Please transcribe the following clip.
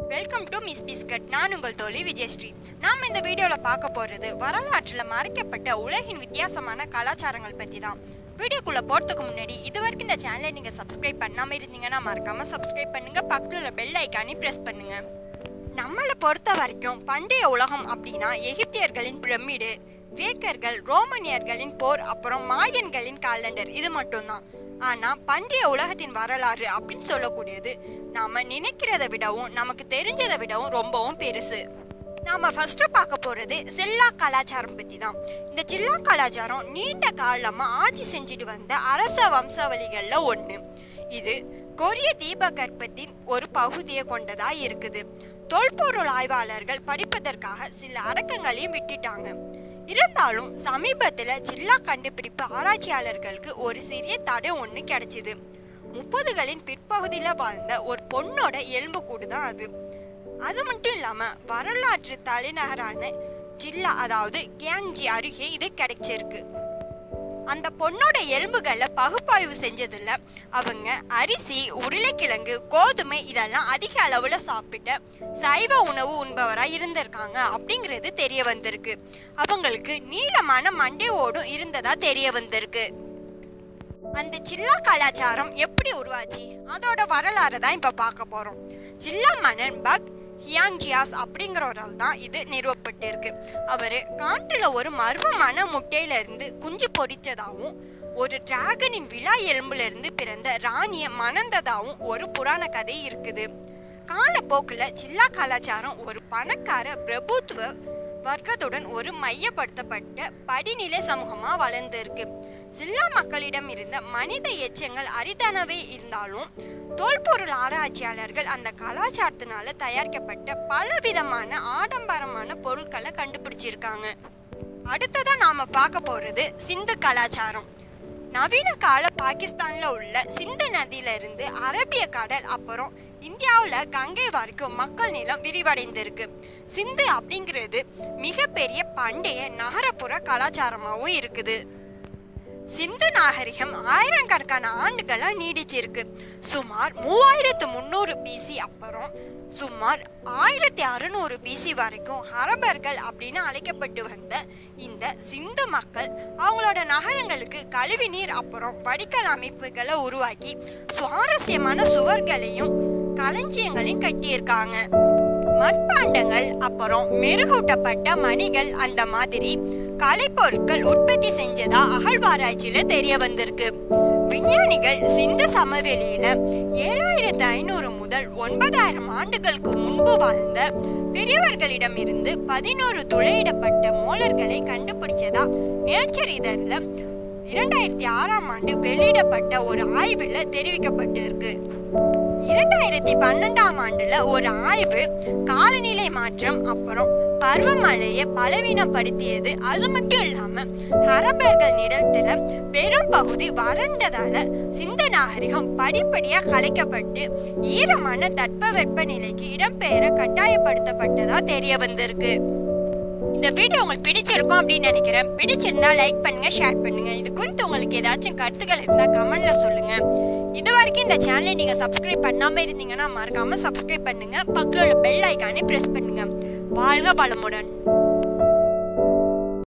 welcome to miss biscuit நான் உங்கள் தோழி விஜயஸ்ரீ நாம் இந்த வீடியோவில் பார்க்க போகிறது வரலாற்றில் மறைக்கப்பட்ட உலகின் வித்தியாசமான கலாச்சாரங்கள் பற்றி தான் வீடியோக்குள்ளே போகிறதுக்கு முன்னாடி இது வரைக்கும் இந்த சேனலை நீங்கள் சப்ஸ்கிரைப் பண்ணாமல் இருந்தீங்கன்னா மறக்காமல் சப்ஸ்கிரைப் பண்ணுங்கள் பக்கத்தில் உள்ள பெல் ஐக்கானையும் ப்ரெஸ் பண்ணுங்கள் நம்மளை பொறுத்த வரைக்கும் பண்டைய உலகம் அப்படின்னா எகிப்தியர்களின் பிரமிடு கிரேக்கர்கள் ரோமனியர்களின் போர் அப்புறம் மாயன்களின் காலண்டர் இது மட்டும்தான் ஆனா பண்டைய உலகத்தின் வரலாறு அப்படின்னு சொல்லக்கூடியது நாம நினைக்கிறத விடவும் நமக்கு தெரிஞ்சதை விடவும் ரொம்பவும் பெருசு நாம ஃபர்ஸ்ட் பார்க்க போறது சில்லா கலாச்சாரம் பத்தி தான் இந்த சில்லா கலாச்சாரம் நீண்ட காலமா ஆட்சி செஞ்சுட்டு வந்த அரச வம்சாவளிகள்ல ஒண்ணு இது கொரிய தீபகற்பத்தின் ஒரு பகுதியை கொண்டதா இருக்குது தொல்பொருள் ஆய்வாளர்கள் படிப்பதற்காக சில அடக்கங்களையும் விட்டுட்டாங்க இருந்தாலும் சமீபத்துல ஜில்லா கண்டுபிடிப்பு ஆராய்ச்சியாளர்களுக்கு ஒரு சிறிய தடை ஒன்று கிடைச்சிது முப்பதுகளின் பிற்பகுதியில வாழ்ந்த ஒரு பொண்ணோட எலும்புக்கூடு தான் அது அது மட்டும் இல்லாம வரலாற்று தலைநகரான ஜில்லா அதாவது கியாங்ஜி அருகே இது கிடைச்சிருக்கு அந்த பொண்ணோட எலும்புகளை பகுப்பாய்வு செஞ்சதுல அவங்க அரிசி உருளைக்கிழங்கு கோதுமை இதெல்லாம் அதிக அளவுல சாப்பிட்ட சைவ உணவு உண்பவரா இருந்திருக்காங்க அப்படிங்கிறது தெரிய வந்திருக்கு அவங்களுக்கு நீளமான மண்டை ஓடும் இருந்ததா தெரிய வந்திருக்கு அந்த சில்லா கலாச்சாரம் எப்படி உருவாச்சு அதோட வரலாறு தான் இப்ப பார்க்க போறோம் சில்லா மன்னன் பக் ஹியாங்ஜியாஸ் அப்படிங்கிறவரால் தான் இது நிறுவப்பட்டிருக்கு அவர் காட்டுல ஒரு மர்மமான முட்டையில இருந்து குஞ்சு பொரிச்சதாகவும் ஒரு டிராகனின் விழா எலும்புல இருந்து பிறந்த ராணிய மணந்ததாகவும் ஒரு புராண கதை இருக்குது காலப்போக்கில் சில்லா கலாச்சாரம் ஒரு பணக்கார பிரபுத்துவ வர்க்கத்துடன் ஒரு மையப்படுத்தப்பட்ட படிநிலை சமூகமா வளர்ந்திருக்கு சில்லா மக்களிடம் இருந்த மனித எச்சங்கள் அரிதானவே இருந்தாலும் தொல்பொருள் ஆராய்ச்சியாளர்கள் அந்த கலாச்சாரத்தினால தயாரிக்கப்பட்ட பலவிதமான ஆடம்பரமான பொருட்களை கண்டுபிடிச்சிருக்காங்க அடுத்ததா நாம பார்க்க போறது சிந்து கலாச்சாரம் நவீன கால பாகிஸ்தான்ல உள்ள சிந்து நதியில இருந்து அரபிய கடல் அப்புறம் இந்தியாவில் கங்கை வரைக்கும் மக்கள் நிலம் விரிவடைந்திருக்கு சிந்து அப்படிங்கிறது மிகப்பெரிய பண்டைய நகரப்புற கலாச்சாரமாகவும் இருக்குது சிந்து நாகரிகம் ஆயிரக்கணக்கான ஆண்டுகளா நீடிச்சிருக்கு சுமார் மூவாயிரத்து முந்நூறு பிசி அப்புறம் சுமார் ஆயிரத்தி அறுநூறு பிசி வரைக்கும் அரபர்கள் அப்படின்னு அழைக்கப்பட்டு வந்த இந்த சிந்து மக்கள் அவங்களோட நகரங்களுக்கு கழிவு நீர் அப்புறம் வடிகால் அமைப்புகளை உருவாக்கி சுவாரஸ்யமான சுவர்களையும் களஞ்சியங்களையும் கட்டியிருக்காங்க மட்பாண்டங்கள் அப்புறம் மெருகூட்டப்பட்ட மணிகள் அந்த மாதிரி கலைப்பொருட்கள் உற்பத்தி செஞ்சதா அகழ்வாராய்ச்சியில தெரிய வந்திருக்கு விஞ்ஞானிகள் சிந்து சமவெளியில ஏழாயிரத்து ஐநூறு முதல் ஒன்பதாயிரம் ஆண்டுகளுக்கு முன்பு வாழ்ந்த பெரியவர்களிடம் இருந்து பதினோரு துளையிடப்பட்ட மோலர்களை கண்டுபிடிச்சதா நேச்சர் இதழ்ல இரண்டாயிரத்தி ஆறாம் ஆண்டு வெளியிடப்பட்ட ஒரு ஆய்வில் தெரிவிக்கப்பட்டிருக்கு இரண்டாயிரத்தி பன்னெண்டாம் ஆண்டுல ஒரு ஆய்வு காலநிலை மாற்றம் அப்புறம் பருவமழையை பலவீனப்படுத்தியது அது மட்டும் இல்லாம ஹரபர்கள் நிலத்துல பெரும் பகுதி வறண்டதால சிந்த நாகரிகம் படிப்படியா கலைக்கப்பட்டு ஈரமான தட்பவெப்ப நிலைக்கு இடம்பெயர கட்டாயப்படுத்தப்பட்டதா தெரிய வந்திருக்கு இந்த வீடியோ உங்களுக்கு பிடிச்சிருக்கும் அப்படின்னு நினைக்கிறேன் பிடிச்சிருந்தா லைக் பண்ணுங்க ஷேர் பண்ணுங்க இது குறித்து உங்களுக்கு ஏதாச்சும் கருத்துக்கள் இருந்தா கமெண்ட்ல சொல்லுங்க இது வரைக்கும் இந்த சேனலை நீங்க சப்ஸ்கிரைப் பண்ணாம இருந்தீங்கன்னா மறக்காம சப்ஸ்கிரைப் பண்ணுங்க பக்கத்துல உள்ள பெல் ஐக்கானை பிரஸ் பண்ணுங்க வாழ்க வளமுடன்